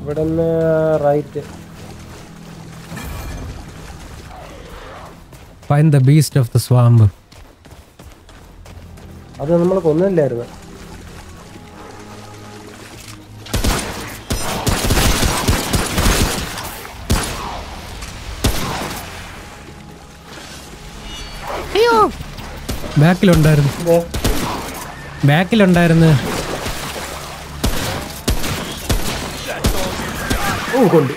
ഇവിടെ നിന്ന് right fine the beast of the swamp അത് നമ്മൾ കൊന്നില്ലായിരുന്നു ബാക്കിലുണ്ടായിരുന്നു ഇതേ, ബാക്കിലുണ്ടായിരുന്നു ഓ കൊണ്ട്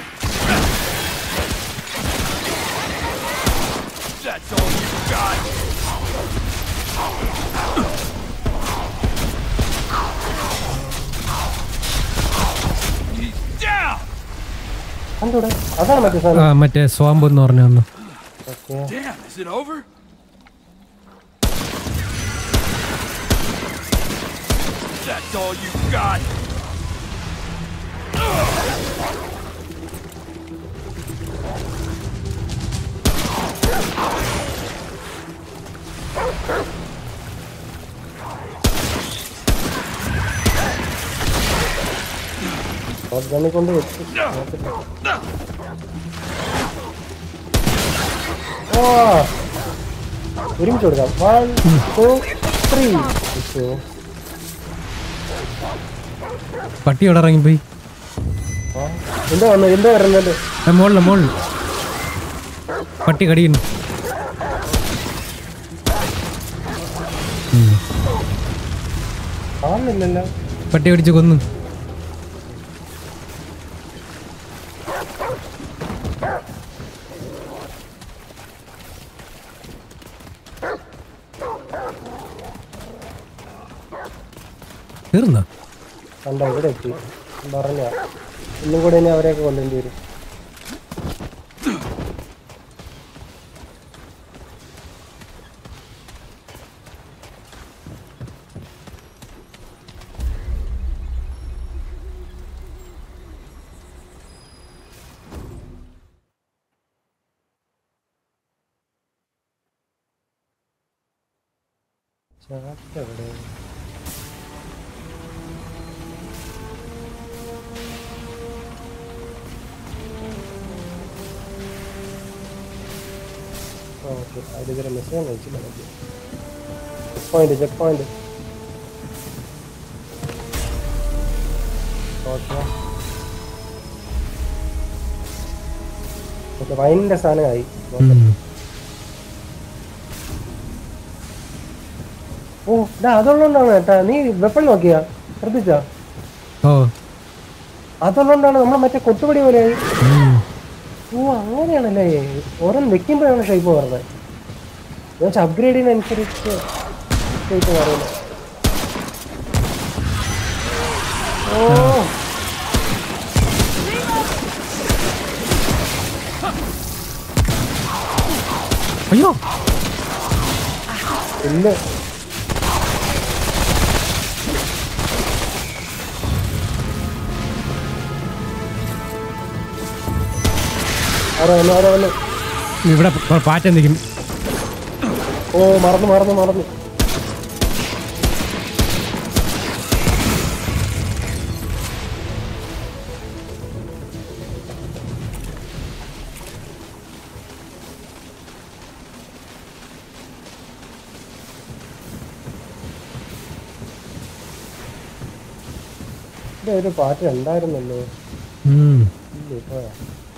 കണ്ടൂടെ അതാണ് മറ്റേ ആ സാധനം മറ്റേ സ്വാമ്പ് എന്ന് പറഞ്ഞു വന്നു okay Damn, is it over? That's all you got? ഗണ്ണി കൊണ്ട് വെച്ച് നോക്കട്ടെ. ഓ ഒരുമിച്ച് കൊടുക്കാം വൺ ടു ത്രീ പട്ടി അവിടെ ഇറങ്ങിപ്പോയി എന്താ വന്നു എന്താ വരുന്നത് ആ, മുകളില് മുകളിൽ പട്ടി കടിയുന്നു കാണുന്നില്ലല്ലോ പട്ടി കടിച്ച് കൊന്നു തീർന്നോ കണ്ട ഇവിടെ എത്തി പറഞ്ഞ ഇന്നും കൂടെ ഇനി അവരെയൊക്കെ കൊല്ലേണ്ടി വരും ചാക്ക് എവിടെ ഓക്കെ അതിലിതൊരു മെസ്സേജ് അയച്ചില്ല നമുക്ക് check point check point okay okay വൈനിന്റെ സാധനമായി ഉം. ഓ ഇതാ അതുള്ളതുകൊണ്ടാണ് കേട്ടാ നീ വെപ്പൺ നോക്കിയാ ശ്രദ്ധിച്ചാ ഓ അതുള്ളതുകൊണ്ടാണ് നമ്മൾ മറ്റേ കൊട്ടുപടി പോലെയായി ഉം. ഓ അങ്ങനെയാണല്ലേ ഓരോന്ന് വെക്കുമ്പോഴാണ് ഷേപ്പ് പറഞ്ഞത് ഞാൻ വെച്ചാൽ അപ്ഗ്രേഡ് ചെയ്യുന്നതനുസരിച്ച് ഷേപ്പ് മാറുന്നത് ഓ അയ്യോ ഇല്ല ആരോ വന്നു ആരോ വന്നു ഇവിടെ പ- പാറ്റ നിൽക്കുന്നു ഓ മറന്നു മറന്നു മറന്നു ഇവിടെ ഒരു പാട്ട് ഉണ്ടായിരുന്നല്ലോ ഉം. ഇല്ല, പോയോ?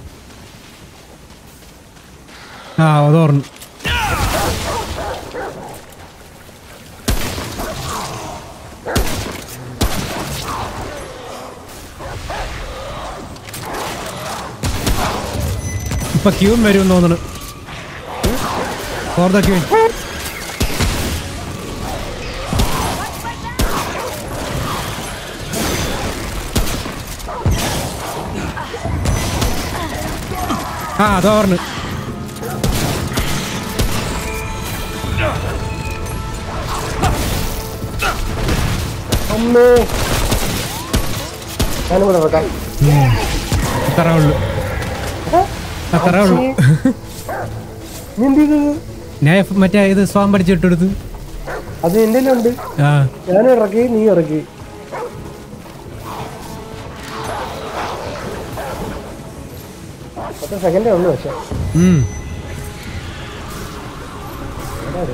ആ അതോർന്നു ഇപ്പൊ ക്യൂം വരും തോന്നുന്നു ഫോർ ദ ക്യൂൻ ആ അതോർന്ന് അമ്മേ ഞാനും കൂടെ വെക്കാം അത്രേ ഉള്ളു അത്രേ ഉള്ളു നീ എന്ത് ചെയ്തത് ഞാൻ ഇപ്പൊ മറ്റേ ഇത് സ്വാം പഠിച്ചിട്ടെടുത്ത് അത് എൻ്റെ ഉണ്ട് ആ ഞാൻ ഇറക്കി നീ ഇറക്കി പത്ത് സെക്കൻഡേ ഉള്ളൂ പക്ഷെ ഉം. എവിടെയാടി?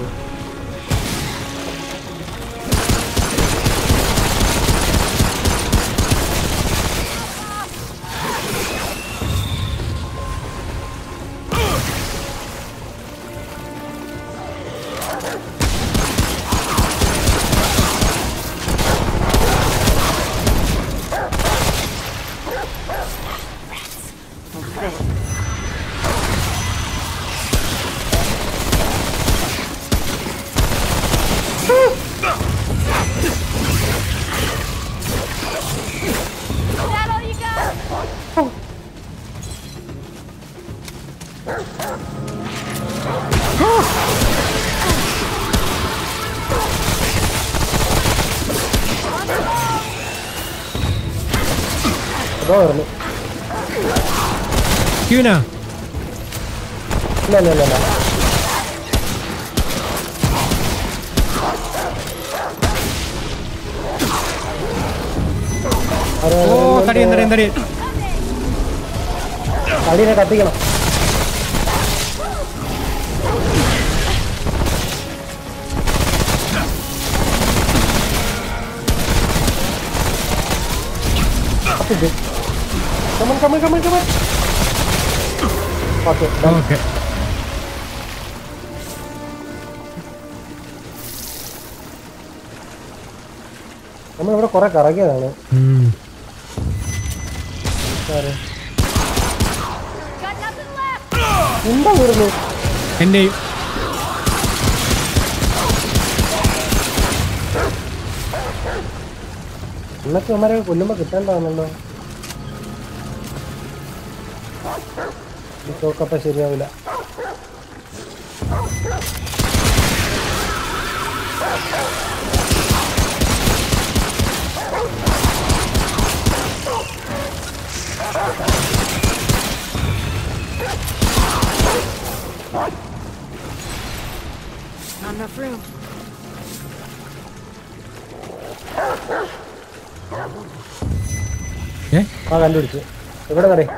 Is that all you got? അതോ പറഞ്ഞു ക്യൂനാ ഇല്ല ഇല്ല ഇല്ല ഇല്ല അതെ, ഓ അതെ, തടിയൻ തടിയൻ തടിയൻ തടീനെ കത്തിക്കണം കത്തിച്ച്. Come on, come on, come on, come on. Okay, done. Okay നമ്മളിവിടെ കുറെ കറങ്ങിയതാണ് ആര്? Got nothing left. എന്താ വരുന്നു എൻ്റെയും ഇന്നൊക്കെ അവന്മാരെ കൊല്ലുമ്പോ കിട്ടേണ്ടതാണല്ലോ ഈ തോക്കപ്പ ശരിയാവില്ല Not enough room. ഏ ആ കണ്ടുപിടിച്ച് എവിടെ കറി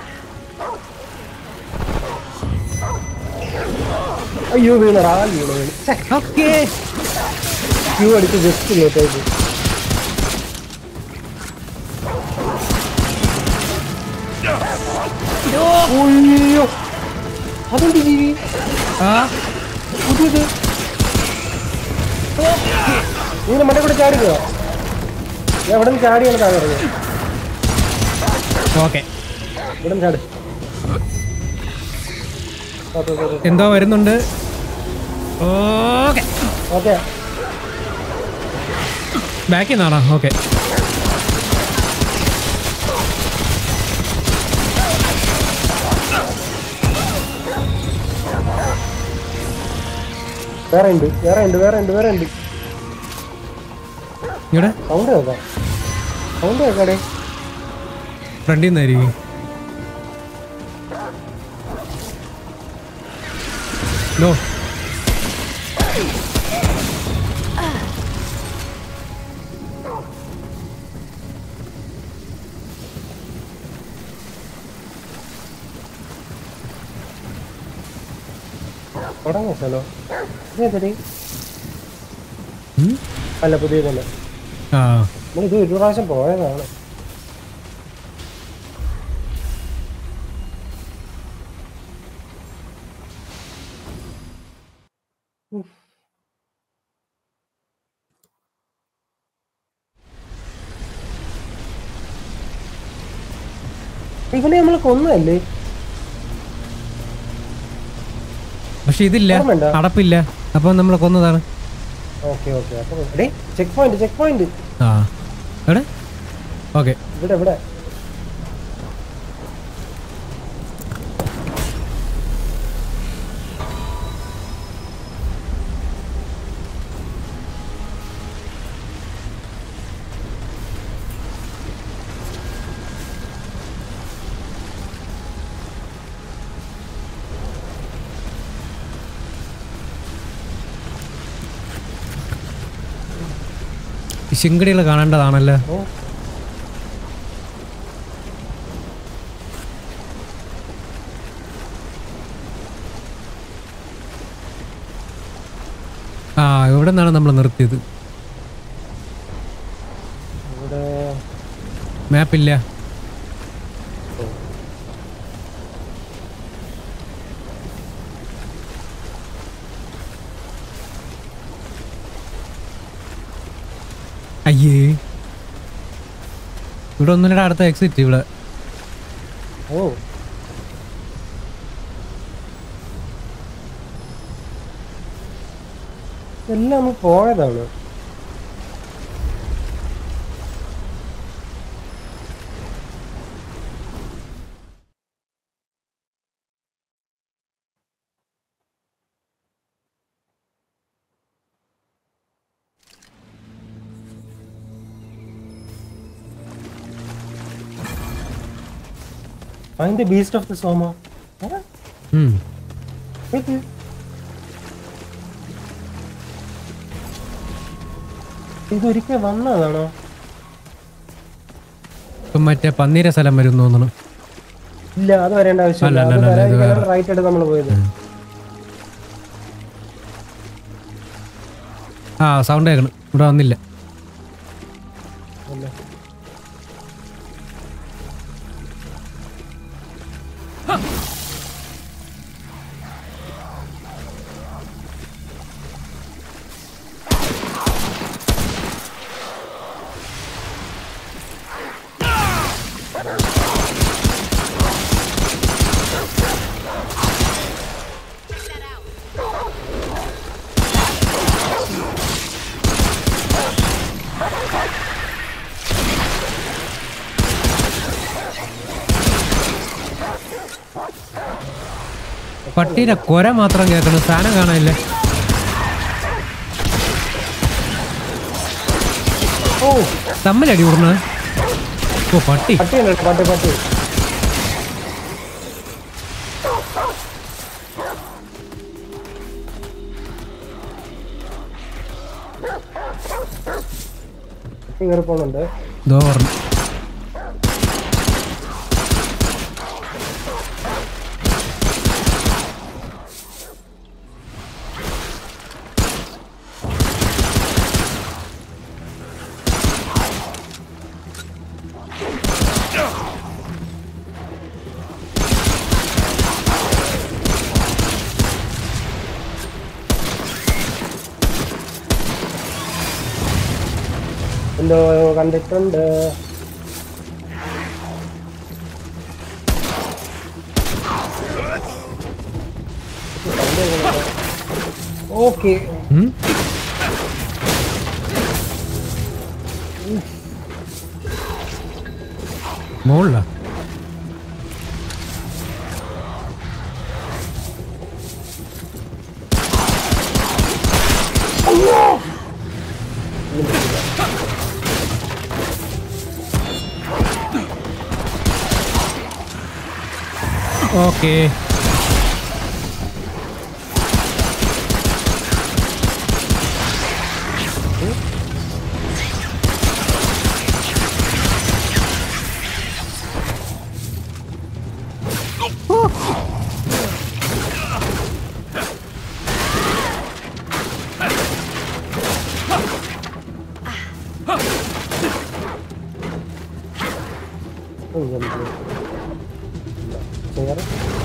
അയ്യോ വീണടാ വീണു വീണ് ഓക്കെ ക്യൂ അടിച്ച് ജസ്റ്റ് ലേറ്റായിട്ട് അയ്യോ അതെന്ത് ജീവി ആ പുതിയത് ഇങ്ങനെ മറ്റേ കൂടെ ചാടി പോവാ ഞാൻ ഇവിടെ നിന്ന് ചാടിയാണ് താഴെ ഇറങ്ങി ഓക്കെ ഇവിടെ നിന്ന് ചാട് ഓക്കെ ഓക്കെ എന്തോ വരുന്നുണ്ട് ഓക്കെ ഓക്കെ ബാക്കിൽ നിന്നാണോ ഓക്കെ വേറെ ഉണ്ട് വേറെ ഉണ്ട് വേറെ ഉണ്ട് വേറെ ഉണ്ട് ഇവിടെ സൗണ്ട് കേൾക്കാം സൗണ്ട് കേൾക്കാടേ ഫ്രണ്ടിൽ നിന്നായിരിക്കും നോ തുടങ്ങിയ സ്ഥലോ ഇതേതടി ഉം? അല്ല പുതിയതല്ല ആ നമ്മളിത് ഒരു പ്രാവശ്യം പോയതാണ് ഉഫ്. ഇവനെ നമ്മൾ കൊന്നതല്ലേ പക്ഷെ ഇതില്ല ഓർമ്മയുണ്ടോ? അടപ്പില്ല അപ്പൊ നമ്മൾ കൊന്നതാണ് ഓക്കെ ഓക്കെ അപ്പൊ എടേ ചെക്ക് പോയിന്റ് ചെക്ക് പോയിന്റ് ആ എവിടെ ഓക്കെ ഇവിടെ ഇവിടെ ഈ ശിങ്കടികൾ കാണേണ്ടതാണല്ലോ ഓ എവിടെ നിന്നാണ് നമ്മൾ നിർത്തിയത് ഇവിടെ മാപ്പില്ല അയ്യേ ഇവിടെ ഒന്നിനടെ അടുത്ത എക്സിറ്റ് ഇവിടെ ഓ എല്ലാം നമ്മൾ പോയതാണ് Find the beast of the Soma. Huh? ഉം. Wait, wait. ഇതൊരിക്കൽ വന്നതാണോ ഇപ്പം മറ്റേ പന്നീര സ്ഥലം വരും തോന്നണം ഇല്ല അത് വരേണ്ട ആവശ്യമില്ല അല്ല, അല്ല, അല്ല, ഇത് വേറെ. റൈറ്റ് എടുത്ത് നമ്മൾ പോയത് ആ സൗണ്ട് കേൾക്കണം ഇവിടെ വന്നില്ല അല്ല. പട്ടീനെ കൊര മാത്രം കേൾക്കണം സാധനം കാണാനില്ല ഓ തമ്മിലടി കൂടുന്നത് ഓ പട്ടി പട്ടിയുണ്ട് പട്ടി പട്ടി പട്ടി കയറി പോണുണ്ട് ദോ പറഞ്ഞു എന്തോ കണ്ടിട്ടുണ്ട് ഓക്കെ ഉം? മോളിലാ ഓക്കേ ചെയർ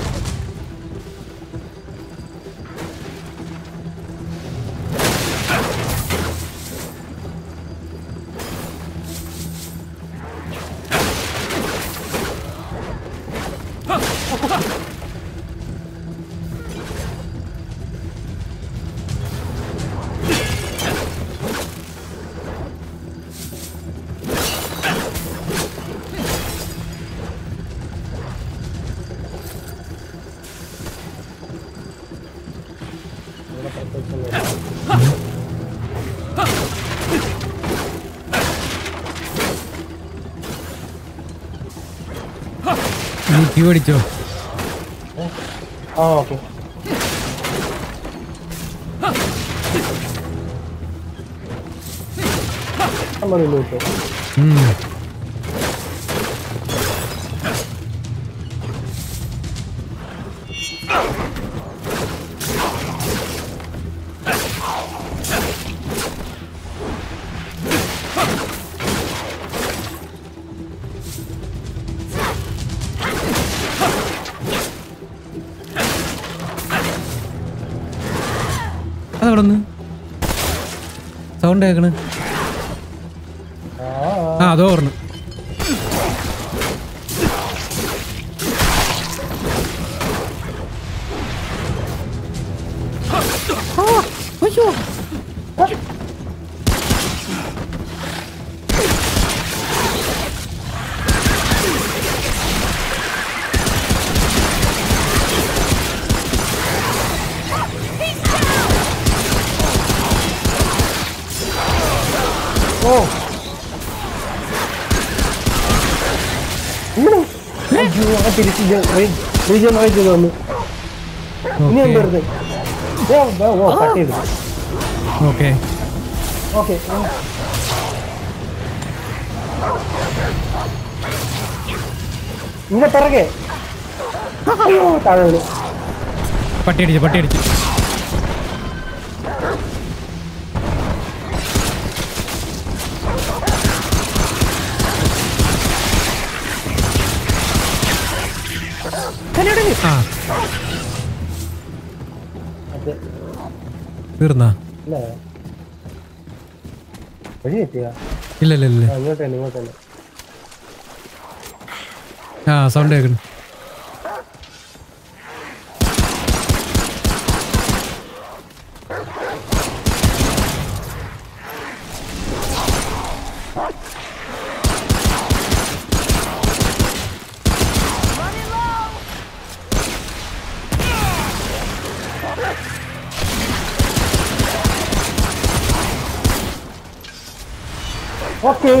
ഇവിടെ പ്രത്യേകിച്ചൊന്നുമില്ല. നീ തീ പിടിച്ചോ ആ ഓക്കെ നമ്മളില്ല കിട്ടും ഉം. അവിടെ നിന്ന് സൗണ്ട് കേൾക്കണ് ആ ആ അതോ പറഞ്ഞു ഓ ഇങ്ങനെ അയ്യോ, ആ തിരിച്ച് റീജിയൻ വായിച്ചു തന്നു ഇനി ഓക്കെ എന്തായിരുന്നു ഓ ദാ, ഓ കട്ട് ചെയ്തു ഓക്കെ ഓക്കെ ഇങ്ങനെ പിറകെ അയ്യോ താഴെ വീണു. പട്ടി അടിച്ചു പട്ടി അടിച്ചു ആ അതെ തീർന്നാ അല്ല വഴി എത്തിയ ഇല്ല ഇല്ല ഇല്ല ഇങ്ങോട്ട് തന്നെ ഇങ്ങോട്ട് തന്നെ ആ സൗണ്ട് കേൾക്കുന്നു ഓക്കെ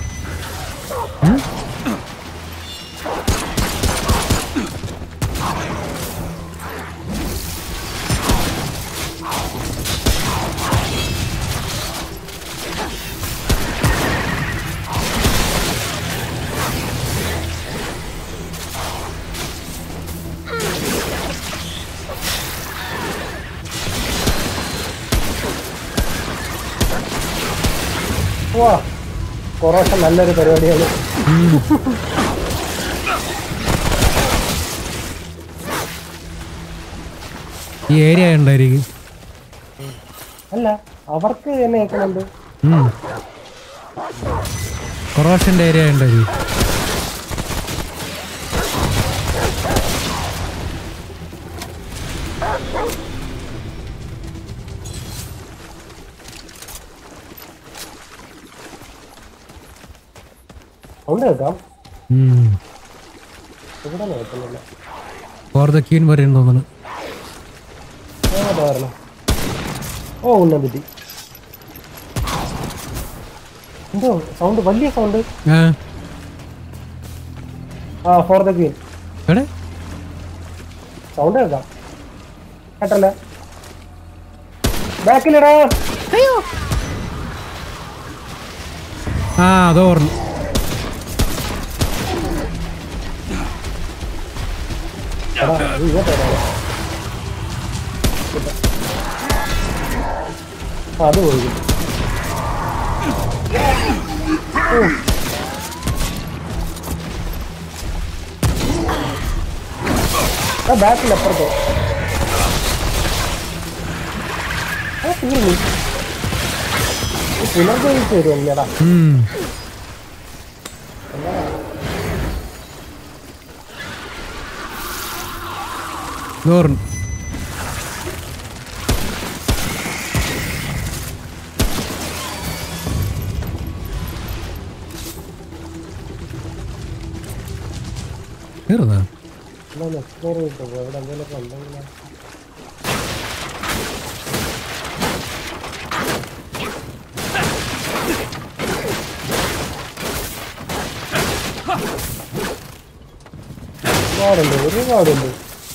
വാ കൊറോഷൻ നല്ലൊരു പരിപാടിയാണ് ഈ ഏരിയ ഉണ്ടായിരിക്കും അല്ല അവർക്ക് എന്നെ കേൾക്കുന്നുണ്ട് കൊറോഷൻ്റെ ഏരിയ ഉണ്ടായിരിക്കും സൗണ്ട് കേൾക്കാം ഉം. ഇവിടെ കേൾക്കുന്നില്ല ഫോർ ദ ക്യൂൻ പറയുന്നു തോന്നുന്നു എങ്ങോട്ടാ വരണം ഓ ഉണ്ണാൻ പറ്റി എന്തോ സൗണ്ട് വലിയ സൗണ്ട് ആ ആ ഫോർ ദ ക്വീൻ എവിടെ സൗണ്ട് കേൾക്കാം കേട്ടല്ല ബാക്കിലിടാ ആ അതോ പറഞ്ഞു എടാ, ഇത് ഇങ്ങോട്ട് വരാം. ആ, അത് പോയി ബാക്കിൽ അപ്പുറത്തോ ആ തീർന്നു പുനർജയിച്ചു വരും അല്ലടാ ഉം. ഇതോ പറഞ്ഞു തീർന്നാ എന്നാ എക്സ്പ്ലോർ ചെയ്തിട്ട് പോ ഇവിടെ എന്തെങ്കിലുമൊക്കെ ഉണ്ടെങ്കിലോ ഒരുപാടുണ്ട് ഒരുപാടുണ്ട്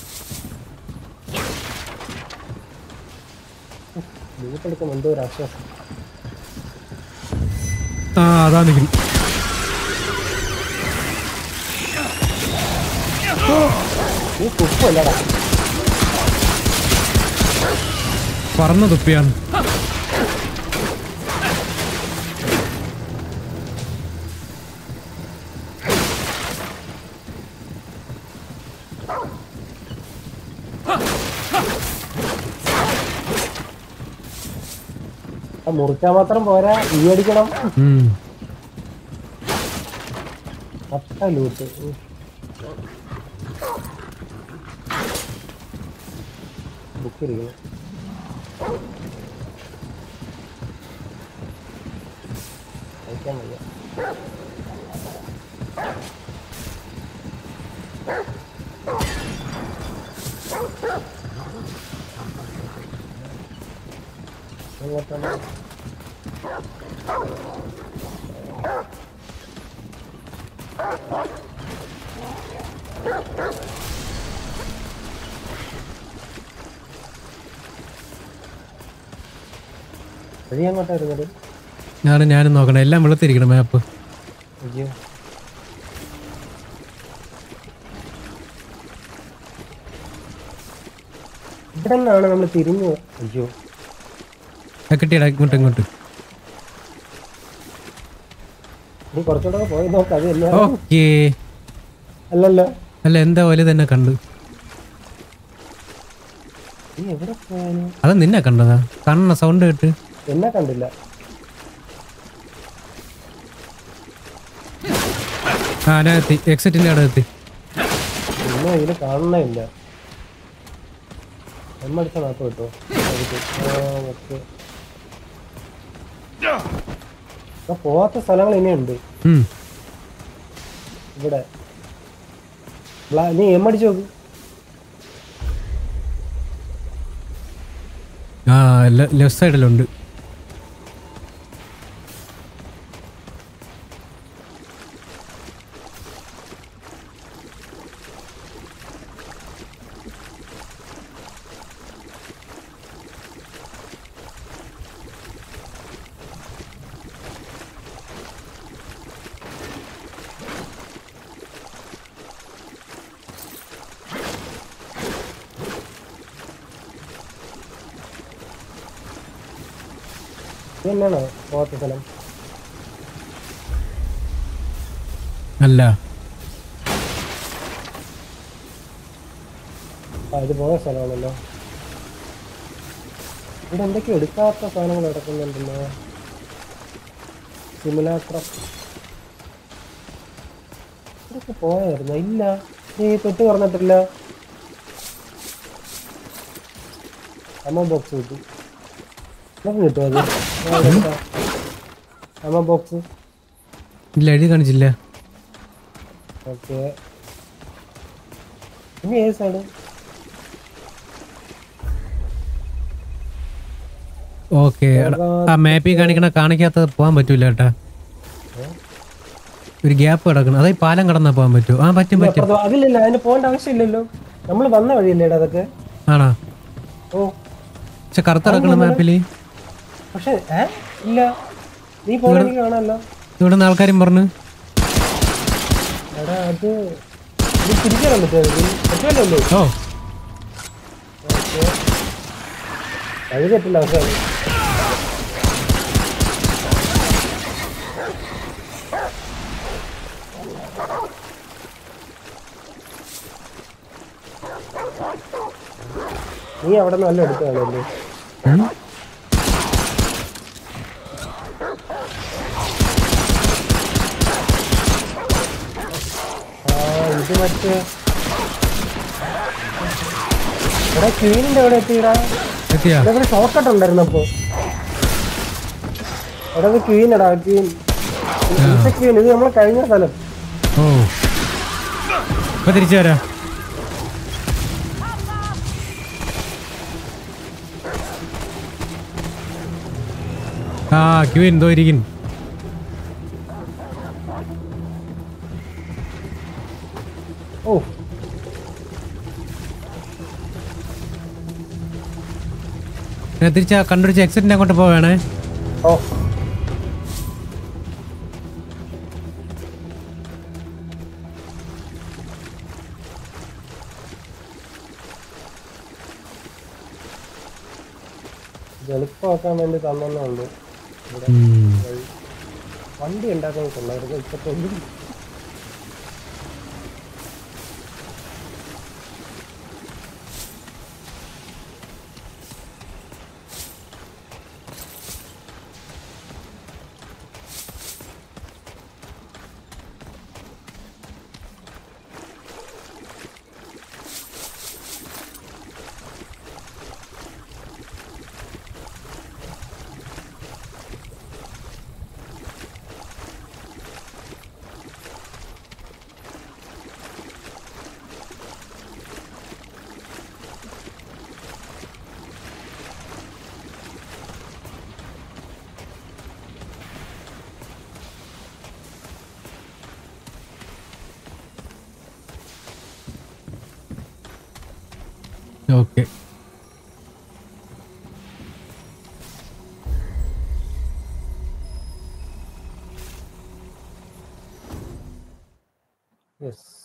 വീട്ടെടുക്കുമ്പോൾ എന്തോ ഒരു ആശ്വാസം ആ അതാ നിൽക്കുന്നു നീ കുപ്പല്ലടാ പറന്ന തുപ്പിയാണ് ആ മുറിച്ചാൽ മാത്രം പോരാ ഈ അടിക്കണം ഉം. അട്ട ലൂട്ട് ബുക്ക് ഇരിക്കുന്നു കഴിക്കാൻ വയ്യ എങ്ങോട്ടാണ് വഴി അങ്ങോട്ടാ വരുന്നത് ഞാൻ ഞാനും നോക്കണം എല്ലാം വെളുത്തിരിക്കണം മാപ്പ് അയ്യോ ഇവിടെ നിന്നാണ് നമ്മൾ തിരിഞ്ഞു അയ്യോ ആ, കിട്ടിയടാ ഇങ്ങോട്ട് ഇങ്ങോട്ട് നീ കുറച്ചുകൂടെ പോയി നോക്കാം അത് എന്നാ ഓക്കേ അല്ലല്ലോ അല്ല എന്താ പോലെ തന്നെ കണ്ടു നീ എവിടെ പോയാലും അത് നിന്നെ കണ്ടതാ കണ്ണ സൗണ്ട് കേട്ട് എന്നെ കണ്ടില്ല ആ അതിനകത്ത് എക്സിറ്റിന്റെ അവിടെ എത്തി എന്നെ ഇതിൽ കാണുന്നില്ല എമ്മടിച്ച മാപ്പ് കിട്ടോ ഓക്കെ പോവാത്ത സ്ഥലങ്ങൾ ഇനിയുണ്ട് ഉം. ഇവിടെ ബ്ലാ- നീ എമ്മടിച്ചു നോക്ക് ആ ലെഫ്റ്റ് സൈഡിലുണ്ട് ഇത് തന്നെയാണോ പോവാത്ത സ്ഥലം അല്ല ആ ഇത് പോയ സ്ഥലമാണല്ലോ ഇവിടെ എന്തൊക്കെയോ എടുക്കാത്ത സാധനങ്ങൾ കിടക്കുന്നുണ്ടല്ലോ സിമുലാക്രം ഇതൊക്കെ പോയായിരുന്നു ഇല്ല നീ തൊട്ട് പറഞ്ഞിട്ടില്ല അമ്മ ബോക്സ് കിട്ടി നമുക്ക് കിട്ടുമോ അത് ഞാൻ എടുക്കാം. അമ്മ ബോക്സ് ഇല്ല എഴുതി കാണിച്ചില്ല ഓക്കെ ഇനി ഏത് സൈഡ് ഓക്കെ ആ മാപ്പിൽ കാണിക്കണ കാണിക്കാത്ത പോകാൻ പറ്റൂല കേട്ടാ ഒരു ഗ്യാപ്പ് കിടക്കണം അതായത് പാലം കടന്നാ പോകാൻ പറ്റൂ ആ പറ്റും പറ്റും അപ്പുറത്ത് അതിലില്ല അതിന് പോകേണ്ട ആവശ്യമില്ലല്ലോ നമ്മൾ വന്ന വഴിയല്ലേടാ അതൊക്കെ ആണോ ഓ പക്ഷെ കറുത്ത കിടക്കണം മാപ്പില് പക്ഷെ ഏ ഇല്ല നീ പോകണ എനിക്ക് കാണാമല്ലോ ഇവിടെ നിന്ന് ആൾക്കാരും പറഞ്ഞു എടാ അത് നീ തിരിക്കാൻ പറ്റുമോ പറ്റുമല്ലോ ഓ വഴി തെറ്റില്ല അവസാനം നീ അവിടെ നിന്ന് വല്ല എടുത്തു കാണുമല്ലോ ഉം. ആ ഇത് മറ്റേ എടാ ക്വീനിന്റെ അവിടെ എത്തിയടാ എത്തിയാ എടാ, ഇവിടെ ഷോർട്ട് ഉണ്ടായിരുന്നപ്പോ എടാ ഇത് ക്വീൻ എടാ ക്വീൻ ക്വീൻ ഇത് നമ്മളെ കഴിഞ്ഞ സ്ഥലം ഓ ഇപ്പൊ തിരിച്ചു വരാം ആ ക്യൂ എന്തോ ഇരിക്കും ഓ ഞാൻ തിരിച്ച് കണ്ടുപിടിച്ച എക്സിറ്റിന്റെ അങ്ങോട്ട് പോവേണേ ഓ ഇത് എളുപ്പമാക്കാൻ വേണ്ടി തന്നേ ഉള്ളൂ ഇവിടെ ഉം. വഴി. വണ്ടി ഉണ്ടാക്കാൻ കൊള്ളായിരുന്നു ഇപ്പത്തെ ഒന്നും ഓക്കെ യെസ്